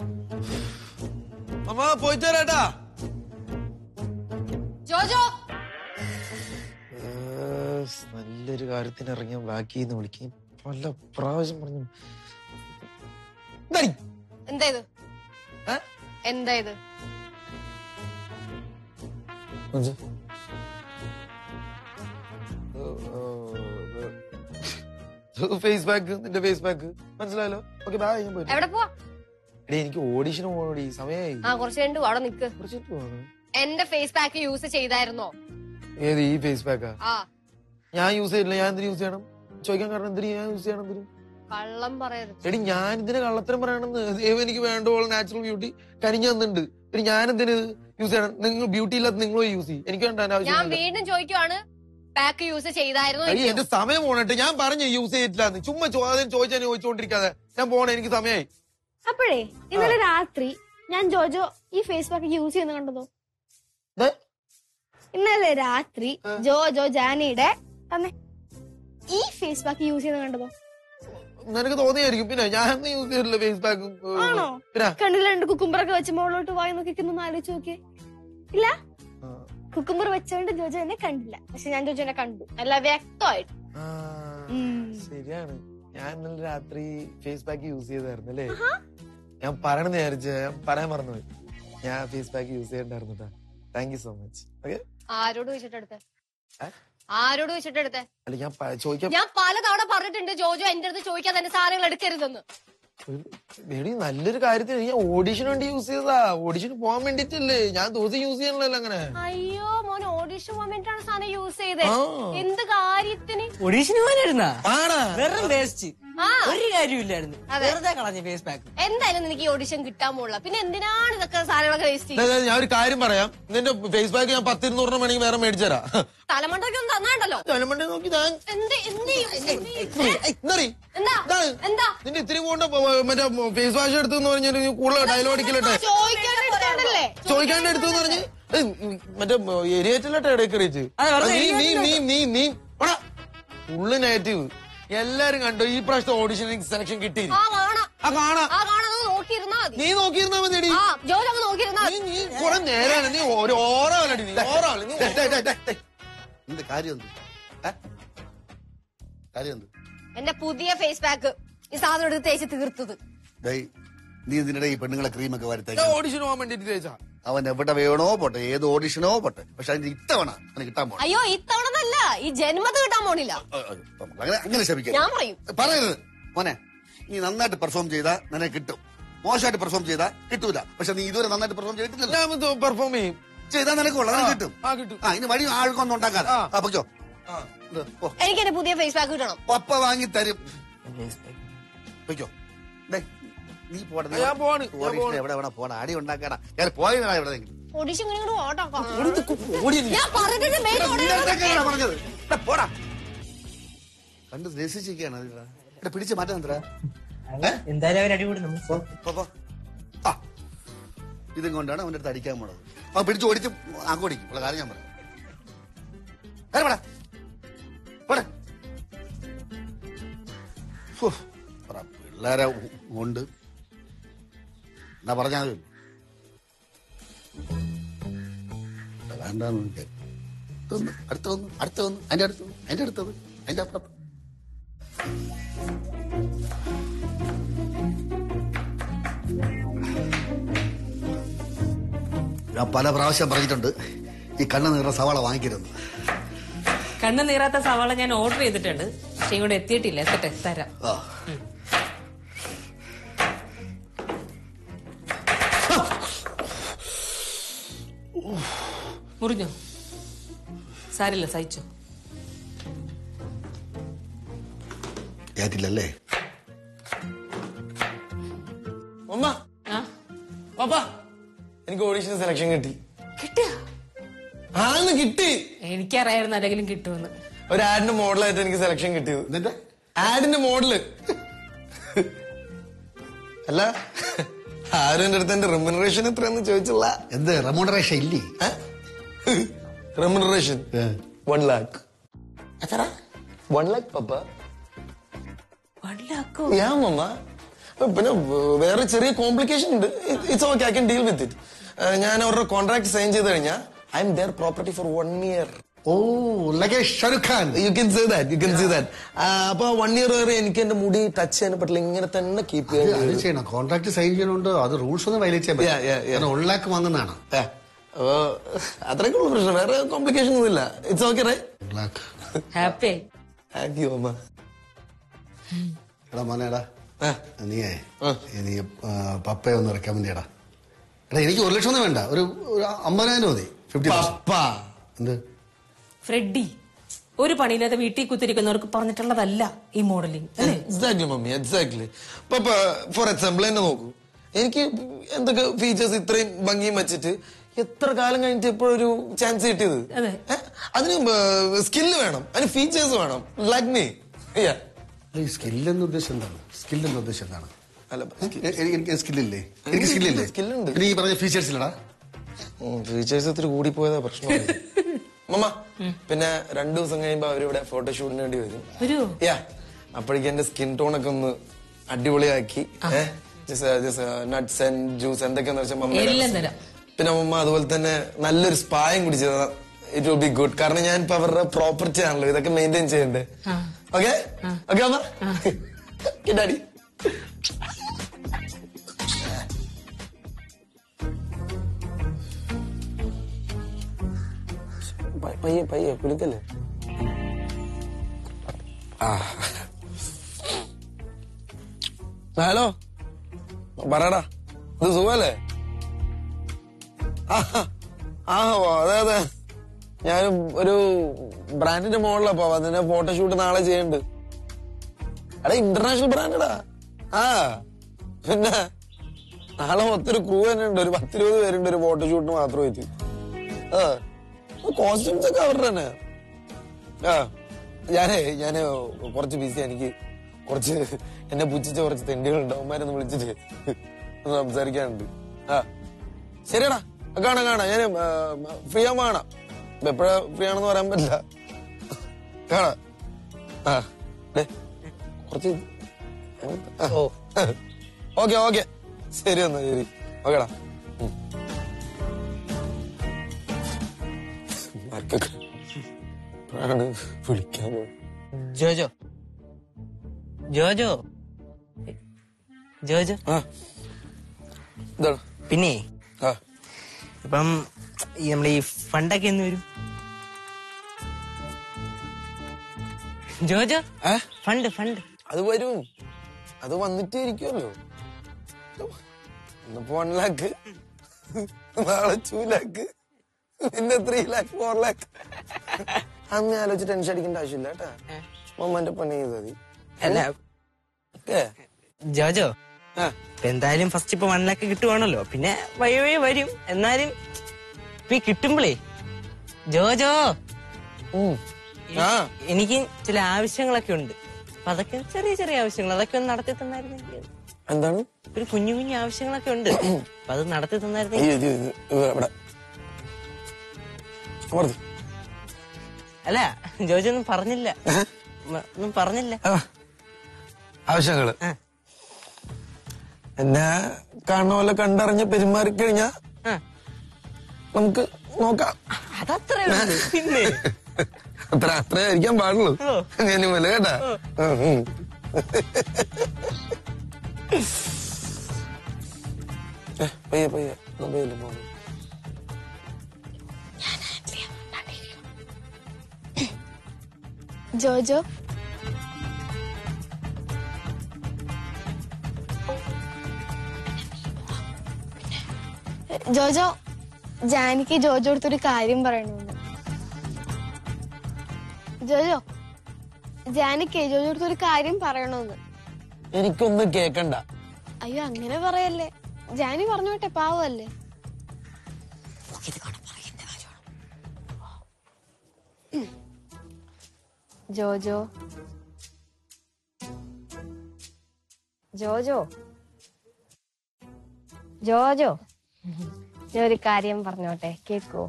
അമ്മ പോയിട്ട് വരാട്ടാ ജോജോ നല്ലൊരു കാര്യത്തിന് ഇറങ്ങിയ ബാക്കിന്ന് വിളിക്കും പല പ്രാവശ്യം പറഞ്ഞു എന്താടി? എന്താ ഇത് ഏ? എന്താ ഇത് മനസ്സി- ഇത് ഫേസ് ബാക്ക് നിന്റെ ഫേസ് ബാക്ക് മനസ്സിലായല്ലോ ഓക്കെ ബാ ഞാൻ പോയിട്ട് എവിടെ പോവാ എടീ എനിക്ക് ഓഡിഷന് പോകണോടി സമയമായി ആ കുറച്ച് കഴിഞ്ഞിട്ട് അവിടെ നിക്ക് കുറച്ചിട്ട് പോകണം എന്റെ ഫേസ് പാക്ക് യൂസ് ചെയ്തായിരുന്നോ ഏത് ഈ ഫേസ് പാക്കാ ആ ഞാൻ യൂസ് ചെയ്തില്ല ഞാൻ എന്തിനു യൂസ് ചെയ്യണം ചോദിക്കാൻ കാരണം എന്തിനു ഞാൻ യൂസ് ചെയ്യണം എന്തിനു കള്ളം പറയരുത് എടി ഞാൻ ഇതിന് കള്ളത്തരം പറയണമെന്ന് ദൈവം എനിക്ക് വേണ്ടപോലെ നാച്ചുറൽ ബ്യൂട്ടി കരിഞ്ഞു തന്നിട്ടുണ്ട് പിന്നെ ഞാൻ എന്തിന് യൂസ് ചെയ്യണം നിങ്ങൾ ബ്യൂട്ടി ഇല്ലാത്ത നിങ്ങൾ യൂസ് ചെയ്യും എനിക്ക് വേണ്ട അതിന്റെ ഞാൻ ആവശ്യം വീണ്ടും ചോദിക്കുവാണ് പാക്ക് യൂസ് ചെയ്തായിരുന്നോ അയ്യ ഇല്ലയോ? എന്റെ സമയം പോണട്ടെ ഞാൻ പറഞ്ഞു യൂസ് ചെയ്തിട്ടില്ലാന്ന് ചുമ്മാ ചോദ്യം ചോദിച്ചാൽ ചോദിച്ചോണ്ടിരിക്കാതെ ഞാൻ പോണേ എനിക്ക് സമയമായി അപ്പോഴേ ഇന്നലെ രാത്രി ഞാൻ ജോജോ ഈ ഫേസ് പാക്ക് യൂസ് ചെയ്യുന്ന കണ്ടതോ ദേ, ഇന്നലെ രാത്രി ജോജോ ജാനിയുടെ തന്നെ ഈ ഫേസ് പാക്ക് യൂസ് ചെയ്യുന്ന കണ്ടതോ നിനക്ക് തോന്നിയായിരിക്കും പിന്നെ ഞാൻ യൂസ് ചെയ്തിട്ടില്ല ഫേസ് പാക്കും ആണോ പിന്നെ കണ്ണിൽ രണ്ട് കുക്കുംബറൊക്കെ വെച്ച് മുകളിലോട്ട് വായി നോക്കിക്കുന്നു ആലോചിച്ച് നോക്കിയേ ഇല്ല ആ, കുക്കുംബർ വെച്ചോണ്ട് ജോജോ എന്നെ കണ്ടില്ല പക്ഷെ ഞാൻ ജോജോനെ കണ്ടു നല്ല വ്യക്തമായിട്ട് ആ, ഉം. ശരിയാണ് ഞാൻ ഇന്നലെ രാത്രി ഫേസ് പാക്ക് യൂസ് ചെയ്തായിരുന്നു അല്ലേ ഞാൻ പറയണെന്ന് വിചാരിച്ച ഞാൻ പറയാൻ മറന്നുപോയി ഞാൻ ഫേസ് പാക്ക് യൂസ് ചെയ്യണ്ടായിരുന്നു കേട്ടോ thank you so much okay ആരോട് ചോദിച്ചിട്ടെടുത്തെ ഏ? ആരോട് ചോദിച്ചിട്ടെടുത്തെ അല്ല ഞാൻ പ- ചോദിക്കാൻ ഞാൻ പലതവണ പറഞ്ഞിട്ടുണ്ട് ജോജോ എന്റെ അടുത്ത് ചോദിക്കാൻ തന്നെ സാധനങ്ങൾ എടുക്കരുതെന്ന് എടി നല്ലൊരു കാര്യത്തിന് ഞാൻ ഓഡിഷന് വേണ്ടി യൂസ് ചെയ്തതാ ഓഡിഷന് പോകാൻ വേണ്ടിട്ടല്ലേ ഞാൻ ദിവസം യൂസ് ചെയ്യണല്ലോ അങ്ങനെ അയ്യോ മോൻ ഓഡിഷൻ മൊമെന്റാണ് സാധനം യൂസ് ചെയ്തത് ആ. എന്ത് കാര്യത്തിന് ഒഡീഷന് പോകാനായിരുന്നാ ആണാ വെറും വേസ്റ്റ് ആ ഒരു കാര്യമില്ലായിരുന്നു അതെ. വെറുതെ കളഞ്ഞ ഫേസ് പാക്ക് എന്തായാലും നിനക്ക് ഈ ഓഡിഷൻ കിട്ടാൻ പോലുള്ള പിന്നെ എന്തിനാണ് ഇതൊക്കെ സാധനങ്ങളൊക്കെ വേസ്റ്റ് ദേ, ദേ, ഞാൻ ഒരു കാര്യം പറയാം നിന്റെ ഫേസ് പാക്ക് ഞാൻ പത്തിരുന്നൂറിന് വേണമെങ്കിൽ വേറെ മേടിച്ചുതരാം തലമണ്ടൊക്കെ ഒന്ന് തന്നാണ്ടല്ലോ ജലമണ്ടി നോക്കി ഞാൻ എന്ത് എന്ത് ചെയ്യും? എന്ത് ചെയ്യും? ഏയ്, എന്താടി? എന്താ എന്താണ്? എന്താ നിന്റെ ഇത്തിരി കൊണ്ട് മറ്റേ ഫേസ് വാഷ് എടുത്തു എന്ന് പറഞ്ഞാൽ നീ കൂടുതൽ ഡയലോഗ് അടിക്കലട്ടെ ചോദിക്കാണ്ടല്ലേ ചോദിക്കാണ്ട് എടുത്തു എന്ന് പറഞ്ഞ് ഏയ്, ഉം, മറ്റേ എരിയേറ്റിലട്ടെ ഇടയ്ക്ക് അറിയിച്ച് അതെ, വെറുതെ നീ നീ എരിയേറ്റിലോട്ട്. നീ നീ നീ പോടാ. ഫുള്ള് നെഗറ്റീവ് എല്ലാരും കണ്ടു ഈ പ്രാവശ്യത്തെ ഓഡിഷൻ എനിക്ക് സെലക്ഷൻ കിട്ടി ആ കാണാം ആ കാണാ ആ കാണാം അത് നോക്കിയിരുന്നാ മതി നീ നോക്കിയിരുന്നാ മതി ആ ജോലി അങ്ങ് നോക്കിയിരുന്നാ നീ മതി നീ കുറെ നേരാണ് നീ ഒരു ഓറാവലടി നീ ഓറാവല നീ എന്ത് കാര്യം എന്ത് ഏ? കാര്യം എന്ത് എന്റെ പുതിയ ഫേസ് പാക്ക് ഈ സാധനം എടുത്ത് തേച്ച് തീർത്തത് ഡേയ് നീ ഇതിനിടെ ഈ പെണ്ണുങ്ങളെ ക്രീമൊക്കെ ഞാൻ വരുത്തേക്ക് ഓഡിഷൻ പോകാൻ വേണ്ടിട്ട് ചോദിച്ചാ അവൻ എവിടെ വേണോ പോട്ടെ ഏത് ഓഡിഷനോ പോട്ടെ പക്ഷെ അതിന്റെ ഇത്തവണ അവന് കിട്ടാൻ പോണം അയ്യോ ഇത്തവണന്നല്ല ഈ ജന്മത്ത് കിട്ടാൻ പോണില്ല അങ്ങനെ അങ്ങനെ ശപിക്കാം ഞാൻ പറയും പറയരുത് മോനെ നീ നന്നായിട്ട് പെർഫോം ചെയ്താൽ നിനക്ക് കിട്ടും മോശമായിട്ട് പെർഫോം ചെയ്താൽ കിട്ടൂല പക്ഷെ നീ ഇതുവരെ നന്നായിട്ട് പെർഫോം ചെയ്തിട്ടില്ലല്ലോ ഞാൻ പെർഫോം ചെയ്യും ചെയ്താൽ നിനക്കുള്ള നിനക്ക് കിട്ടും ആ കിട്ടും ആ ഇനി വഴി ആൾക്കൊന്നും ഉണ്ടാക്കാതെ ആ. ആ പൊയ്ക്കോ ആ. ഇത്, പോ. എനിക്ക് എന്റെ പുതിയ ഫേസ് പാക്ക് കിട്ടണം പപ്പ വാങ്ങി തരും പൊയ്ക്കോ ഡേ നീ പോടെ നീ ഞാൻ പോവാണ്, ഞാൻ ഓടിയിട്ട് പോവാണ്. എവിടെ വേണം പോണ അടി ഉണ്ടാക്കാനാ ഞാൻ പോയതാ എവിടെയെങ്കിലും ഓഡിഷൻ ഇങ്ങനെ ഓട്ടോ ഓടി നീ. ഞാൻ പറഞ്ഞിട്ട് മേലെ ഓടരുത്. നിന്നെടുത്തേക്കാണ് പറഞ്ഞത് എടാ, പോടാ കണ്ട് രസിച്ചിരിക്കുകയാണ് അതിടാ. എടാ പിടിച്ച് മാറ്റാൻ എന്താ എന്തായാലും അവർ അടികൂടി നമ്മൾ പോ, പോ, പോ. ആ ഇതും കൊണ്ടാണ് അവന്റെ അടുത്ത് അടിക്കാൻ പോണത് അവൻ പിടിച്ച് ഓടിച്ച് അങ്ങോടിക്കും ഉള്ള കാര്യം ഞാൻ പറയാം വേറെ പോടാ. പോടാ. ഫു, പറ, പിള്ളേരെ ഉണ്ട് എന്നാ പറഞ്ഞാൽ മതി. വേണ്ടാന്ന് എനിക്ക്. ഇതൊന്ന്, അടുത്ത ഒന്ന് അടുത്ത ഒന്ന് അതിന്റെ അടുത്ത് അതിന്റെ അടുത്തത് അതിന്റെ അപ്പുറത്ത് ഞാൻ പല പ്രാവശ്യം പറഞ്ഞിട്ടുണ്ട് ഈ കണ്ണ് നീറ സവാള വാങ്ങിക്കരുത് കണ്ണ് നീറാത്ത സവാള ഞാൻ ഓർഡർ ചെയ്തിട്ടുണ്ട് പക്ഷെ ഇവിടെ എത്തിയിട്ടില്ല എത്തട്ടെ തരാം ആ. മുറിഞ്ഞോ സാരില്ല സഹിച്ചോ ഏറ്റില്ലല്ലേ ഉമ്മ ആ പാപ്പ എനിക്ക് ഓഡിഷൻ സെലക്ഷൻ കിട്ടി കിട്ടിയ ആന്ന് കിട്ടി എനിക്കറിയായിരുന്നു ആരെങ്കിലും കിട്ടുമെന്ന് ഒരു ആഡിന്റെ മോഡലായിട്ട് എനിക്ക് സെലക്ഷൻ കിട്ടിയത് എന്നിട്ട് ആഡിന്റെ മോഡല് അല്ല ആരും എന്റെ അടുത്ത് എന്റെ റെമുനറേഷൻ എത്രയെന്ന് ചോദിച്ചില്ല എന്ത് റെമോണറേഷൻ ഇല്ലേ റെമുനറേഷൻ ഏ. വൺ ലാക്ക് എത്ര വൺ ലാക്ക് പപ്പ വൺ ലാക്കോ ഞാൻ മമ്മ പിന്നെ വേറെ ചെറിയ കോംപ്ലിക്കേഷൻ ഉണ്ട് it's okay I can deal with it ഞാൻ അവരുടെ കോൺട്രാക്ട് സൈൻ ചെയ്ത് കഴിഞ്ഞാൽ I am their property for one year oh like Shahrukh Khan you can say that you can say that അപ്പൊ വൺ ഇയർ വരെ എനിക്ക് എന്റെ മുടി ടച്ച് ചെയ്യാൻ പറ്റില്ല ഇങ്ങനെ തന്നെ കീപ്പ് അത് ചെയ്യാൻ അത് ചെയ്യണം കോൺട്രാക്ട് സൈൻ ചെയ്യണോണ്ട് അത് റൂൾസ് ഒന്നും വയലേറ്റ് ചെയ്യാൻ Yeah, yeah, yeah. കാരണം ഉള്ളാക്ക് വാങ്ങുന്നതാണ് Yeah. അപ്പൊ അത്രയൊക്കെ ഉള്ളു പ്രശ്നം വേറെ കോംപ്ലിക്കേഷൻ ഒന്നും ഇല്ല ഇറ്റ്സ് ഓക്കെ റൈ ഉള്ളാക്ക് ഹാപ്പി താങ്ക് യു അമ്മ എടാ മോനേടാ ആ. നീയേ നീ ആ, പപ്പയെ ഒന്ന് റെക്കമെൻഡ് ചെയ്യടാ എടാ എനിക്ക് ഒരു ലക്ഷം ഒന്നും വേണ്ട ഒരു ഒരു അമ്പതിനായിരം മതി ഫിഫ്റ്റി പപ്പ എന്ത് ഫ്രെഡി ഒരു പണിയില്ലാതെ വീട്ടിൽ കുത്തിരിക്കുന്നവർക്ക് പറഞ്ഞിട്ടുള്ളതല്ല ഈ മോഡലിംഗ് അല്ലേ exactly mummy exactly papa for example എന്നെ നോക്കൂ എനിക്ക് എന്തൊക്കെ ഫീച്ചേഴ്സ് ഇത്രയും ഭംഗിയും വെച്ചിട്ട് എത്ര കാലം കഴിഞ്ഞിട്ട് ഇപ്പോഴൊരു ചാൻസ് കിട്ടിയത് അതെ. ഏ? അതിന് സ്കില്ല് വേണം അതിന് ഫീച്ചേഴ്സ് വേണം ലൈക്ക് മീ ഈ സ്കില്ലെന്ന് ഉദ്ദേശം എന്താണ് സ്കില്ലെന്ന് ഉദ്ദേശം എന്താണ് അല്ല എ- എ- എനിക്ക് സ്കില്ലില്ലേ എനിക്ക് സ്കില്ലില്ലേ skill ഉണ്ട്. പിന്നെ ഈ പറഞ്ഞ ഫീച്ചേഴ്സ് ഇല്ലടാ ഫീച്ചേഴ്സ് ഇത്തിരി കൂടി പോയതാ പ്രശ്നം മമ്മ പിന്നെ രണ്ടു ദിവസം കഴിയുമ്പോ അവരിവിടെ ഫോട്ടോഷൂട്ടിന് വേണ്ടി വരും വരുവോ യാ അപ്പോഴേക്കും എന്റെ സ്കിൻ ടോൺ ഒക്കെ ഒന്ന് അടിപൊളിയാക്കി നട്ട്സ് ആൻഡ് ജ്യൂസ് എന്തൊക്കെയാന്ന് വെച്ചാൽ മമ്മ എല്ലാം തരാം. പിന്നെ മമ്മ അതുപോലെ തന്നെ നല്ലൊരു സ്പായം കുടിച്ചത് ഇറ്റ് വിൽ ബി ഗുഡ് കാരണം ഞാൻ ഇപ്പൊ അവരുടെ പ്രോപ്പർട്ടി ആണല്ലോ ഇതൊക്കെ മെയിൻറ്റെയിൻ ചെയ്യണ്ടേ ഓക്കെ ഓക്കെ അമ്മ കിട്ടാടി പയ്യെ പയ്യെ കുളിക്കല്ലേ ആ ഹലോ പറയടാ ഇത് സുഖല്ലേ ആ ആ ഓ, അതെ അതെ ഞാൻ ഒരു ബ്രാൻഡിന്റെ മോളിലപ്പോ അതിന്റെ ഫോട്ടോഷൂട്ട് നാളെ ചെയ്യുന്നുണ്ട് എടാ ഇന്റർനാഷണൽ ബ്രാൻഡടാ ആ പിന്നെ നാളെ മൊത്തം ഒരു ക്രൂ തന്നെ ഉണ്ട് ഒരു പത്തിരുപത് പേരുണ്ട് ഒരു ഫോട്ടോഷൂട്ടിന് മാത്രമായിട്ട് ആ കോസ്റ്റ്യൂംസ് ഒക്കെ അവരുടെ തന്നെ ആ ഞാനേ ഞാന് കുറച്ച് ബിസി എനിക്ക് കുറച്ച് എന്നെ പുച്ഛിച്ച കുറച്ച് തെണ്ടികളുണ്ട് അവന്മാരൊന്ന് വിളിച്ചിട്ട് ഒന്ന് സംസാരിക്കാനുണ്ട് ആ ശരിയടാ കാണാം കാണാം ഞാൻ ഫ്രീ ആകുമ്പോ കാണാം ഇപ്പൊ എപ്പോഴാ ഫ്രീ ആണെന്ന് പറയാൻ പറ്റില്ല കാണാം ആ ഡേ കുറച്ച് ഓ ഓക്കെ ഓക്കെ ശരി എന്നാ ശരി ഓക്കേടാ ഉം. ആർക്കൊക്കെ ആണ് വിളിക്കാൻ പോകുന്നത്. ജോജോ ജോജോ ജോജോ ആ ഇതാണ് പിന്നെ ആ ഇപ്പം ഈ നമ്മുടെ ഈ ഫണ്ടൊക്കെ എന്ന് വരും ജോജോ ഏ ഫണ്ട് ഫണ്ട് അത് വരും അത് വന്നിട്ടേ ഇരിക്കുമല്ലോ ഇന്നിപ്പോ വൺ ലാക്ക് നാളെ ടു ലാക്ക് പിന്നെ ത്രീ ലാക്ക് ഫോർ ലാക്ക് അന്ന് ആലോചിച്ച് ടെൻഷൻ അടിക്കേണ്ട ആവശ്യമില്ല കേട്ടാ മമ്മന്റെ പണി ചെയ്താൽ മതി അല്ല ഓക്കേ ജോജോ ആ ഇപ്പൊ എന്തായാലും ഫസ്റ്റ് ഇപ്പൊ വൺ ലാക്ക് കിട്ടുവാണല്ലോ പിന്നെ വഴി വഴി വരും എന്നാലും ഇപ്പൊ ഈ കിട്ടുമ്പോഴേ ജോജോ ഉം. ആ എനിക്ക് ചില ആവശ്യങ്ങളൊക്കെ ഉണ്ട് അപ്പൊ അതൊക്കെ ചെറിയ ചെറിയ ആവശ്യങ്ങൾ അതൊക്കെ ഒന്ന് നടത്തി തന്നായിരുന്നെങ്കിൽ എന്താണ് ഒരു കുഞ്ഞു കുഞ്ഞു ആവശ്യങ്ങളൊക്കെ ഉണ്ട് അപ്പൊ അത് നടത്തി തന്നായിരുന്നെങ്കിൽ അയ്യോ, ഇത് ഇത് ഇത് ഇവിടെ അമർത്തി അല്ല ജോജി ഒന്നും പറഞ്ഞില്ല മ- ഒന്നും പറഞ്ഞില്ല ആ. ആവശ്യങ്ങള് ആ. എന്നെ കാണുന്ന പോലെ കണ്ടറിഞ്ഞ് പെരുമാറിക്കഴിഞ്ഞാ ആ, നമുക്ക് നോക്കാം അതത്രേ ഉള്ളൂ. പിന്നെ അത്ര അത്ര ആയിരിക്കാൻ പാടുള്ളൂ ഓ. ഞാൻ വില കേട്ടാ ഉം, ഉം. ഏ, പയ്യെ പയ്യെ മൊബൈല് മോനെ ജോജോ ജോജോ ജാനിക്ക് ജോജോ അടുത്തൊരു കാര്യം പറയണമെന്ന് ജോജോ ജാനിക്ക് ജോജോ അടുത്തൊരു കാര്യം പറയണമെന്ന് എനിക്കൊന്നും കേക്കണ്ട അയ്യോ അങ്ങനെ പറയല്ലേ ജാനി പറഞ്ഞോട്ടെ പാവല്ലേ ജോജോ ജോജോ ജോജോ ഞാൻ ഒരു കാര്യം പറഞ്ഞോട്ടെ കേക്കോ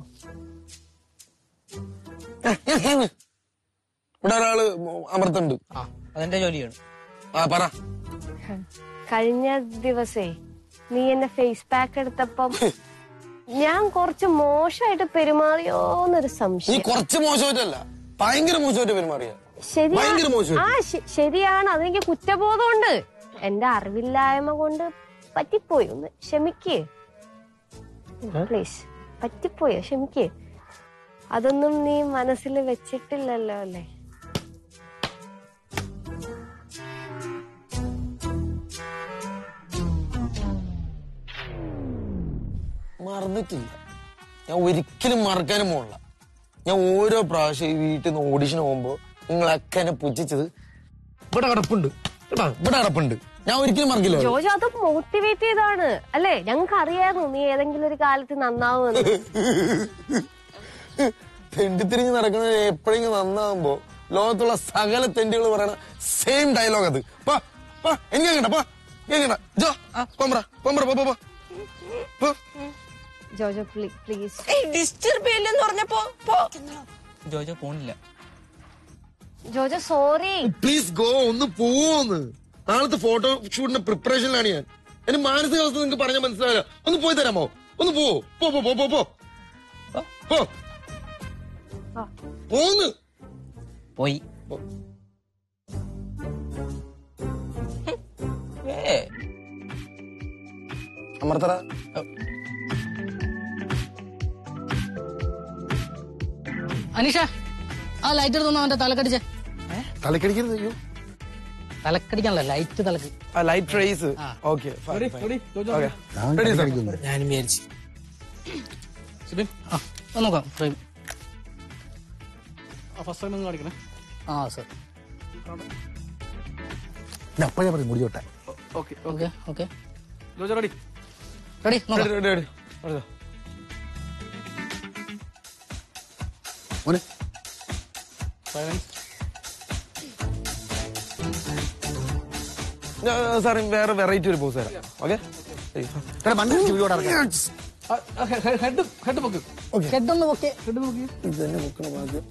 ഇവിടെ ഒരാള് അമർത്തുണ്ട് ആ അതെന്റെ ജോലിയാണ് ആ പറ കഴിഞ്ഞ ദിവസേ നീ എന്നെ ഫേസ് പാക്ക് എടുത്തപ്പം ഞാൻ കുറച്ച് മോശമായിട്ട് പെരുമാറിയോന്നൊരു നീ സംശയം കുറച്ച് മോശമായിട്ടല്ല ഭയങ്കര മോശമായിട്ട് പെരുമാറിയ ശരിയാ ഭയങ്കര മോശം. ആ ശ- ശരിയാണ് അതെനിക്ക് കുറ്റബോധമുണ്ട് എന്റെ അറിവില്ലായ്മ കൊണ്ട് പറ്റിപ്പോയി ഒന്ന് ക്ഷമിക്കേ പ്ലീസ് പറ്റിപ്പോയോ ക്ഷമിക്കേ അതൊന്നും നീ മനസ്സിൽ വെച്ചിട്ടില്ലല്ലോ അല്ലേ മറന്നിട്ടില്ല ഞാൻ ഒരിക്കലും മറക്കാനും പോണില്ല ഞാൻ ഓരോ പ്രാവശ്യം ഈ വീട്ടിൽ നിന്ന് ഓഡിഷന് പോകുമ്പോ നിങ്ങളൊക്കെ എന്നെ പുച്ഛിച്ചത് ഇവിടെ കിടപ്പുണ്ട് കേട്ടോ ഇവിടെ കിടപ്പുണ്ട് ഞാൻ ഒരിക്കലും മറക്കില്ല അത്. ജോജോ അത് മോട്ടിവേറ്റ് ചെയ്താണ് അല്ലേ ഞങ്ങൾക്ക് അറിയായിരുന്നു നീ ഏതെങ്കിലും ഒരു കാലത്ത് നന്നാവുമെന്ന് തെണ്ടിത്തിരിഞ്ഞ് നടക്കുന്നത് എപ്പോഴെങ്കിലും നന്നാകുമ്പോ ലോകത്തുള്ള സകല തെണ്ടികൾ പറയണ സെയിം ഡയലോഗ് അത് പാ പാ എനിക്ക് കേക്കണ്ട പാ കേക്കണ്ട ജോ പൊമ്പ്ര പൊമ്പ്ര പോ പോ, പോ പോ ജോജോ പ്ലീസ് ഡിസ്റ്റർബ് ചെയ്യില്ലെന്ന് പറഞ്ഞപ്പോ പോ ജോജോ പോണില്ല ജോജോ സോറി പ്ലീസ് ഗോ ഒന്ന് പോന്ന് നാളത്തെ ഫോട്ടോ ഷൂട്ടിന്റെ പ്രിപ്പറേഷനിലാണ് ഞാൻ എന്റെ മാനസികാവസ്ഥ നിങ്ങൾക്ക് പറഞ്ഞാൽ മനസ്സിലാവില്ല ഒന്ന് പോയി തരാമോ ഒന്ന് പോ പോ പോ പോ പോ പോ പോ പോന്ന് പോയി ഏ അമർത്തറ അനീഷ ആ ലൈറ്റ് എടുത്തൊന്ന് അവന്റെ തലക്കടിച്ചേ തലക്കടിക്കരുത് അയ്യോ തലക്കടിക്കാനല്ല ലൈറ്റ് തലക്ക് ലൈറ്റ് റേസ് ഓക്കെ ഞാൻ തലക്കടിക്കുന്നു. ഞാനും വിചാരിച്ചു ആ ഒന്ന് നോക്കാം ഫ്രെയിം ഫസ്റ്റ് ടൈം ഒന്ന് കാണിക്കണേ ആ സർ ഞാൻ അപ്പോഴേ പറയും മുടി തൊട്ടെ okay okay okay Jojo ready ready നോക്കാം മോനെ സൈലൻസ് സാർ വേറെ വെറൈറ്റി ഒരു പോസ് തരാം ഓക്കെ എടാ, മണ്ണ് ഇടിച്ച് വീടോടെ ഇറങ്ങാം. ഹെഡ് ഹെഡ് പൊക്ക് ഹെഡ് ഒന്ന് ഓക്കെ ഹെഡ് നോക്കി ഇത് തന്നെ നോക്കണം ആദ്യം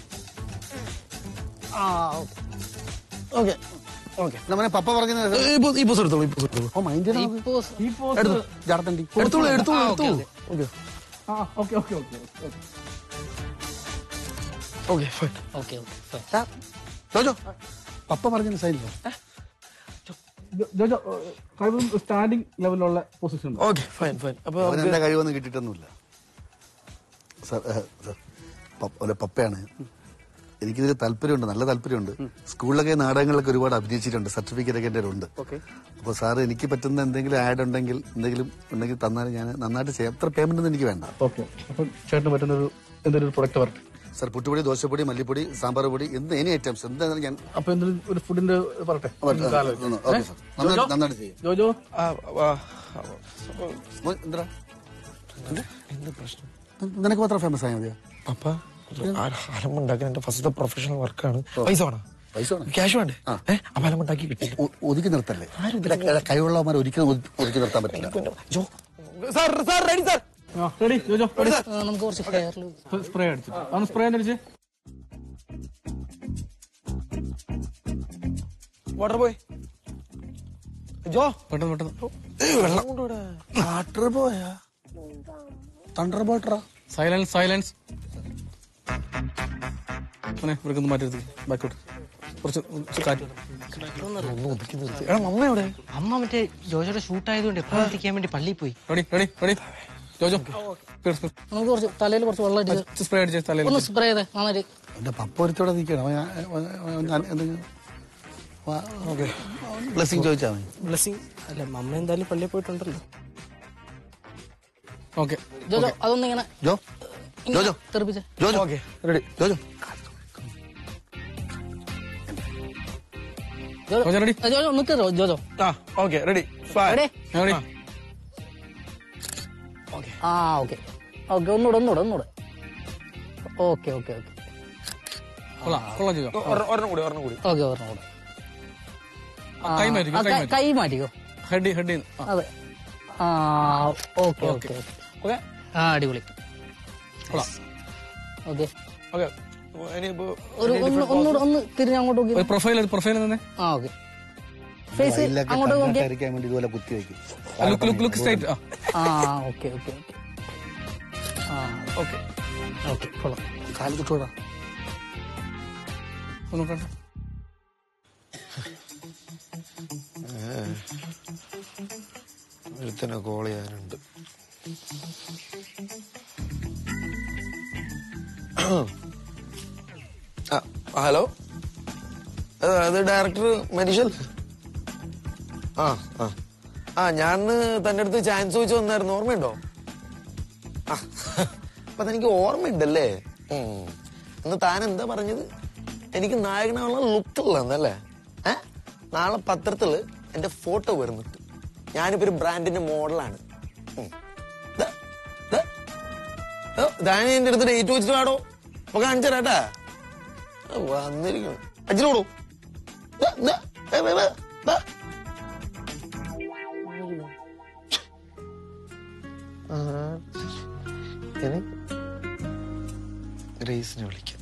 ആ ഓക്കെ ഓക്കെ എന്നാ മോനെ പപ്പ പറഞ്ഞത് ഈ പോസ് എടുത്തോളൂ ഈ പോസ് എടുത്തോളൂ ഓ മൈൻഡ് ഇപ്പോ ഈ പോസ് ജാടത്തണ്ടി എടുത്തോളൂ എടുത്തോളൂ ആ, ഓക്കേ, എടുത്തോളൂ ഓക്കെ ആ okay okay okay okay okay fine okay okay Jojo papa പറഞ്ഞ സൈൻ ജോജോ കഴിവും സ്റ്റാൻഡിങ് ലെവലിലുള്ള പൊസിഷൻ ഓക്കെ ഫൈൻ ഫൈൻ അപ്പൊ അവനെന്താ കഴിവൊന്നും കിട്ടിയിട്ടൊന്നുമില്ല സാർ ഏഹ്, സാർ പപ്പ- അല്ല, പപ്പയാണ് എനിക്കിതിൽ താല്പര്യമുണ്ട് നല്ല താല്പര്യമുണ്ട് സ്കൂളിലൊക്കെ നാടകങ്ങളിലൊക്കെ ഒരുപാട് അഭിനയിച്ചിട്ടുണ്ട് സർട്ടിഫിക്കറ്റ് ഒക്കെ എൻ്റെ ഉണ്ട് അപ്പോൾ സാർ എനിക്ക് പറ്റുന്ന എന്തെങ്കിലും ആഡ് ഉണ്ടെങ്കിൽ എന്തെങ്കിലും ഉണ്ടെങ്കിൽ തന്നാലും ഞാൻ നന്നായിട്ട് ചെയ്യാം എത്ര പേയ്മെന്റ് ഒന്നും എനിക്ക് വേണ്ട ഓക്കെ അപ്പം ചേട്ടന് പറ്റുന്ന ഒരു എന്തെങ്കിലും ഒരു പ്രൊഡക്റ്റ് വരട്ടെ സാർ പുട്ടുപൊടി ദോശപ്പൊടി മല്ലിപ്പൊടി സാമ്പാർ പൊടി എന്ത് എനി ഐറ്റംസ് എന്തായാലും ഞാൻ അപ്പൊ എന്തെങ്കിലും ഒരു ഫുഡിന്റെ പറട്ടെ ഓക്കെ സാർ നന്നായിട്ട് നന്നായിട്ട് ചെയ്യും ജോജോ ആ, ആ, മോൻ, എന്താ എന്ത് പ്രശ്നം നിനക്ക് മാത്രം ഫേമസ് ആയാൽ മതിയോ പപ്പ അലമുണ്ടാക്കാൻ എന്റെ ഫസ്റ്റത്തെ പ്രൊഫഷണൽ വർക്കാണ് പൈസ വേണം പൈസ വേണം ക്യാഷ് വേണ്ടേ ഏഹ് അപ്പൊ അലമുണ്ടാക്കി കിട്ടില്ല ഒ- ഒതുക്കി നിർത്തല്ലേ ഇല്ല, കഴിവുള്ളവന്മാർ ഒരിക്കലും ഒതു- ഒതുക്കി നിർത്താൻ പറ്റില്ല Jo sir sir ready sir ready Jojo ready നമുക്ക് കുറച്ച് ഫെയറിൽ സ്പ്രേ അടിച്ചു അന്ന് സ്പ്രേ അടിച്ച് വാട്ടർ ബോയ് ജോ പെട്ടെന്ന് പെട്ടെന്ന് ഏയ്, വെള്ളം കൊണ്ടുവിടെ വാട്ടർ പോയാ തണ്ടർ ബോട്ടറാ സൈലൻസ് സൈലൻസ് മോനെ ഇവർക്കൊന്ന് മാറ്റി ബാക്കോട്ട് കുറച്ച് കുറച്ച് കാറ്റ് ഒന്ന് ഒതുക്കി നിർത്തി എടാ മമ്മ എവിടെ അമ്മ മറ്റേ ജോജോയുടെ ഷൂട്ട് ആയതുകൊണ്ട് എപ്പോഴും എത്തിക്കാൻ വേണ്ടി പള്ളിയിൽ പോയി റെഡി റെഡി റെഡി ജോജോ നമുക്ക് കുറച്ച് തലയിൽ കുറച്ച് വെള്ളം അടിച്ച് സ്പ്രേ അടിച്ച് തലയിൽ ഒന്ന് സ്പ്രേ ചെയ്തേ നന്നായിട്ട് എന്റെ പപ്പ ഒരുത്തോടെ നിൽക്കണം അവൻ ഞാൻ- അവൻ ഞാൻ എന്തെങ്കിലും ബ്ലെസ്സിങ് ചോദിച്ചാൽ മതി ബ്ലെസ്സിങ് അല്ല മമ്മ എന്തായാലും പള്ളിയിൽ പോയിട്ടുണ്ടല്ലോ ഓക്കെ ജോജോ അതൊന്നും ഇങ്ങനെ ജോ ഇങ്ങനെ ജോജോ തെറിപ്പിച്ചേ Jojo okay ready Jojo Jojo Jojo ready ആ, ജോജോ നിൽക്ക് ജോജോ ആ okay ready five ready ready ആ ഓക്കെ ഓക്കെ ഒന്നുകൂടെ ഒന്നുകൂടെ ഒന്നുകൂടെ ഓക്കെ ഓക്കെ ഓക്കെ കൊള്ളാം കൊള്ളാം ജോജോ ഒരെണ്ണം കൂടി ഒരെണ്ണം കൂടി ഓക്കെ ഒരെണ്ണം കൂടെ ആ, കൈ മാറ്റിക്കോ, ആ, കൈ കൈ- മാറ്റിക്കോ. കൈ മാറ്റിക്കോ ഹെഡ് ഹെഡ് അതെ ആ ഓക്കെ ഓക്കെ ഓക്കെ ആ അടിപൊളി കൊള്ളാം ഓക്കെ ഓക്കെ ഇനിയിപ്പോ ഒരു ഒന്ന് ഒന്നുകൂടെ ഒന്ന് തിരിഞ്ഞ് അങ്ങോട്ട് നോക്കി ഒരു പ്രൊഫൈൽ പ്രൊഫൈൽ തന്നെ ആ ഓക്കെ ഫേസ് വയലിലൊക്കെ അങ്ങോട്ട് നോക്കിയാ കണ്ണാട്ടരിക്കാൻ വേണ്ടി ഇതുപോലെ കുത്തി വെക്കും ലുക്ക് ലുക്ക് ലുക്ക് സ്ട്രൈറ്റ് ആ ആ ഓക്കെ ഓക്കെ ഓക്കെ ആ ഓക്കെ ഓക്കെ കൊള്ളാം കാല് തൊട്ടോടാ ഒന്ന് കണ്ടോ ഒരുത്തനെ കോൾ ചെയ്യാനുണ്ട് ആ, ഹലോ ആ, അത് ഡയറക്ടർ മരീഷൽ ആ ആ ആ ഞാൻ തന്റെ അടുത്ത് ചാൻസ് ചോദിച്ചു വന്നായിരുന്നു ഓർമ്മയുണ്ടോ ആ അപ്പൊ അതെനിക്ക് ഓർമ്മയുണ്ടല്ലേ ഉം. അന്ന് താൻ എന്താ പറഞ്ഞത് എനിക്ക് നായകനാണുള്ള ലുക്കുള്ളന്നല്ലേ ഏ നാളെ പത്രത്തില് എന്റെ ഫോട്ടോ വരുന്നുണ്ട് ഞാനിപ്പോ ഒരു ബ്രാൻഡിന്റെ മോഡലാണ് താൻ എന്റെ അടുത്ത് ഡേറ്റ് വെച്ചിട്ട് വാടോ അപ്പൊ കാണിച്ചു തരാട്ടാ ആ, വന്നിരിക്കണം അച്ഛനോടോ ഗ്രേസിനെ വിളിക്കാം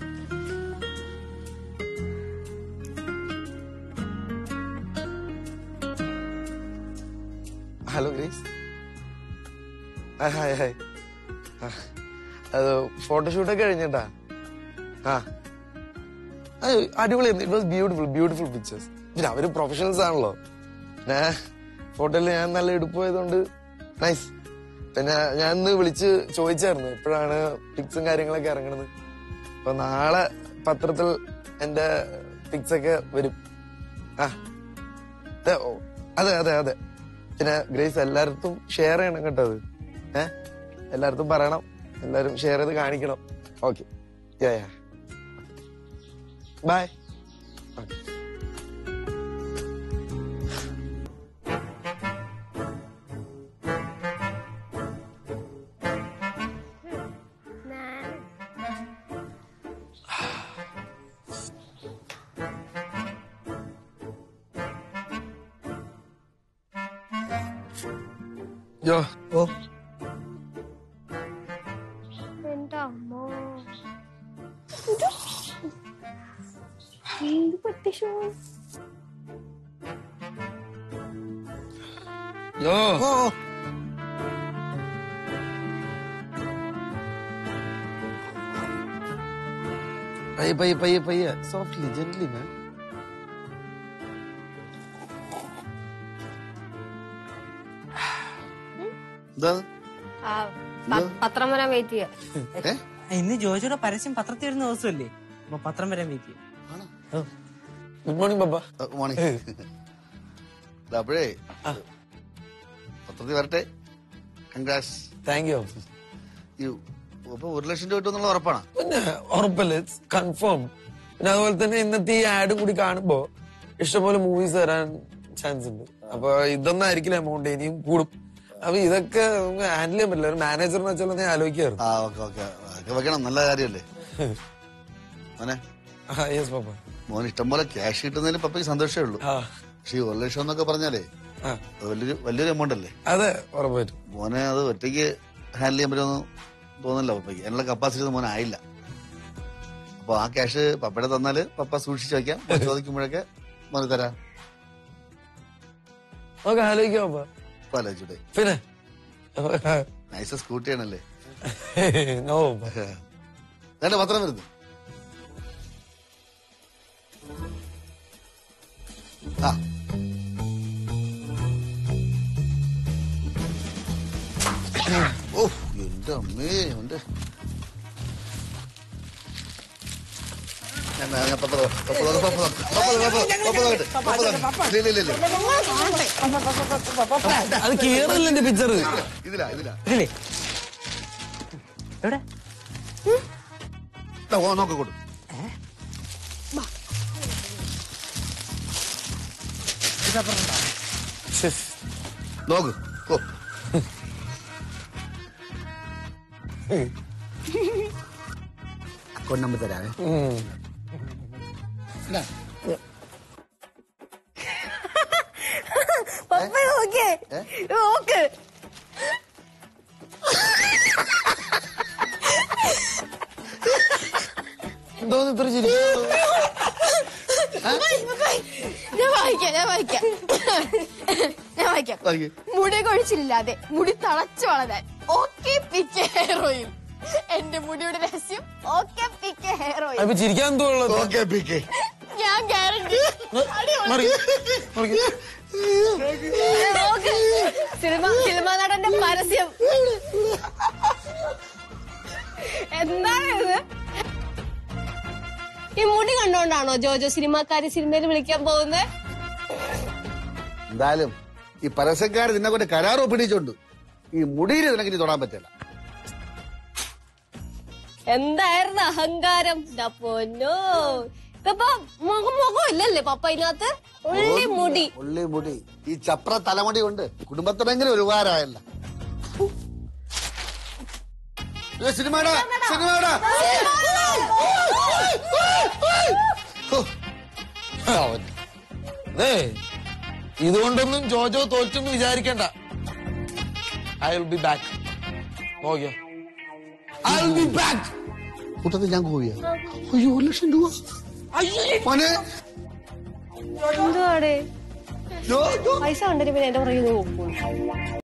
hello Grace hi hi hi ആ, അത് ഫോട്ടോഷൂട്ടൊക്കെ കഴിഞ്ഞിട്ടാ ആ അത് അടിപൊളിയായിരുന്നു it was beautiful beautiful pictures പിന്നെ അവര് പ്രൊഫഷണൽസ് ആണല്ലോ പിന്നെ ഫോട്ടോയിൽ ഞാൻ നല്ല എടുപ്പോയതുകൊണ്ട് നൈസ് പിന്നെ ഞാൻ ഇന്ന് വിളിച്ച് ചോദിച്ചായിരുന്നു എപ്പോഴാണ് പിക്സും കാര്യങ്ങളൊക്കെ ഇറങ്ങണത് അപ്പൊ നാളെ പത്രത്തിൽ എന്റെ പിക്സ് ഒക്കെ വരും ആ അതെ, ഓ, അതെ അതെ അതെ പിന്നെ ഗ്രേസ് എല്ലായിടത്തും ഷെയർ ചെയ്യണം കേട്ടോ അത് ഏ എല്ലായിടത്തും പറയണം എല്ലാരും ഷെയർ ചെയ്ത് കാണിക്കണം ഓക്കെ യാ യാ ബൈ യോ ഓ എന്റെ അമ്മോ എന്ത് പട്ടിഷോ യോ ഓ പയ്യെ പയ്യെ പയ്യെ പയ്യെ സോഫ്റ്റ്ലി ജെന്റ്ലി മാൻ എന്താ ആ, പ- പത്രം വരാൻ വെയിറ്റ് ചെയ്യാം ഏ ഇന്ന് ജോജോയുടെ പരസ്യം പത്രത്തിൽ വരുന്ന ദിവസമല്ലേ അപ്പൊ പത്രം വരാൻ വെയിറ്റ് ചെയ്യും ഓ ഗുഡ് മോർണിംഗ് ബബ്ബ മോർണിംഗ് അപ്പോഴേ പത്രത്തിൽ വരട്ടെ കൺഗ്രാസ് താങ്ക് യു യു അപ്പൊ ഒരു ലക്ഷം രൂപ കിട്ടുമെന്നുള്ള ഉറപ്പാണ് പിന്നെ ഉറപ്പല്ലേ കൺഫേം പിന്നെ അതുപോലെ തന്നെ ഇന്നത്തെ ഈ ആഡ് കൂടി കാണുമ്പോ ഇഷ്ടംപോലെ മൂവീസ് വരാൻ ചാൻസ് ഉണ്ട് അപ്പൊ ഇതൊന്നും ആയിരിക്കില്ല എമൗണ്ട് ഇനിയും കൂടും അപ്പൊ ഇതൊക്കെ നമുക്ക് ഹാൻഡിൽ ചെയ്യാൻ പറ്റില്ല ഒരു മാനേജറിനെ വെച്ചാൽ ഞാൻ ആലോചിക്കായിരുന്നു ആ ഓക്കെ ഓക്കെ അതൊക്കെ വെക്കണം നല്ല കാര്യമല്ലേ മോനെ യെസ് പപ്പ മോൻ ഇഷ്ടംപോലെ ക്യാഷ് കിട്ടുന്നതിൽ പപ്പയ്ക്ക് സന്തോഷമേ ഉള്ളൂ ആ പക്ഷെ ഈ ഒരു ലക്ഷം എന്നൊക്കെ പറഞ്ഞാലേ ആ അത് വലിയൊരു വലിയൊരു എമൗണ്ട് അല്ലേ അതെ ഉറപ്പായിട്ടും മോനെ അത് ഒറ്റയ്ക്ക് ഹാൻഡിൽ ചെയ്യാൻ പറ്റുമെന്ന് തോന്നില്ല പപ്പയ്ക്ക് അതിനുള്ള കപ്പാസിറ്റി ഒന്നും മോനെ ആയില്ല അപ്പൊ ആ ക്യാഷ് പപ്പയുടെ തന്നാല് പപ്പ സൂക്ഷിച്ചു വെക്കാം മോൻ ചോദിക്കുമ്പോഴൊക്കെ മോന് തരാം നമുക്ക് ആലോചിക്കാം പപ്പ ഇപ്പൊ ആലോചിച്ചൂടെ പിന്നെ നൈസ് സ്കൂട്ടിയാണല്ലേ നോ വേണ്ട പത്രം വരുന്നു ആ ഓ എന്റെ അമ്മേ എന്റെ ഞാൻ ഞാൻ പപ്പ തരാം. പപ്പ തരാം, പപ്പ തരാം. പപ്പ തരാം, പപ്പ തരാം, പപ്പ തരാം, പപ്പ തരാം. ഇല്ല, ഇല്ല, ഇല്ല, ഇല്ല. അത് കേറില്ല എന്റെ പിക്ചർ ഇതിലാ ഇതിലാ ഇതില്ലേ എവിടെ ദാ, ഓ നോക്ക് കൊടു നോക്ക് ഓ അക്കൗണ്ട് നമ്പർ തരാവേ പപ്പ നോക്കേ നോക്ക് എന്തോന്ന് ഇത്ര ചിരി ഞാൻ വായിക്കാം ഞാൻ വായിക്കാം ഞാൻ വായിക്കാം വായിക്ക്. മുടി കൊഴിച്ചില്ലാതെ മുടി തളച്ചു വളരാൻ ഓക്കെ പിക്ക് ഹെയർ ഓയിൽ എന്റെ മുടിയുടെ രഹസ്യം ഓക്കെ പിക്ക് ഹെയർ ഓയിൽ അപ്പൊ ചിരിക്കാൻ എന്തോ ഉള്ളത് ഓക്കെ പി കെ ഞാൻ ഗ്യാരണ്ടി മറി മറിക്ക്. സിനിമ സിനിമാ നടന്റെ പരസ്യം എന്താണ് ഇത് ഈ മുടി കണ്ടോണ്ടാണോ ജോജോ സിനിമാക്കാരി സിനിമയിൽ വിളിക്കാൻ പോകുന്നത് എന്തായാലും ഈ പരസ്യക്കാർ നിന്നെ കൊണ്ട് കരാർ ഒപ്പിടിച്ചുണ്ട് ഈ മുടിയിൽ നിനക്ക് ഇനി തൊടാൻ പറ്റില്ല എന്തായിരുന്നു അഹങ്കാരം ദാ പൊന്നോ ഇപ്പൊ മുഖം മുഖം ഇല്ലല്ലേ പപ്പ ഇതിനകത്ത് ഉള്ളി മുടി ഉള്ളി മുടി ഈ ചപ്ര തലമുടി കൊണ്ട് കുടുംബത്തിനെങ്കിലും ഒരു ഉപകാരമായല്ല ഏ, സിനിമയുടെ സിനിമയുടെ ഓ, അവൻ. ദേ ഇതുകൊണ്ടൊന്നും ജോജോ തോറ്റെന്ന് വിചാരിക്കണ്ട ഐ വിൽ ബി ബാക്ക് നോക്കിയോ ഐ വിൽ ബി ബാക്ക് കൂട്ടത്തിൽ ഞാൻ പോവിയ അയ്യോ ഒരു ലക്ഷം രൂപ മോനെ എന്തുവാടേ ജോ, ജോ. പൈസ കണ്ടിട്ട് പിന്നെ എന്റെ പുറകെ നോക്കൂ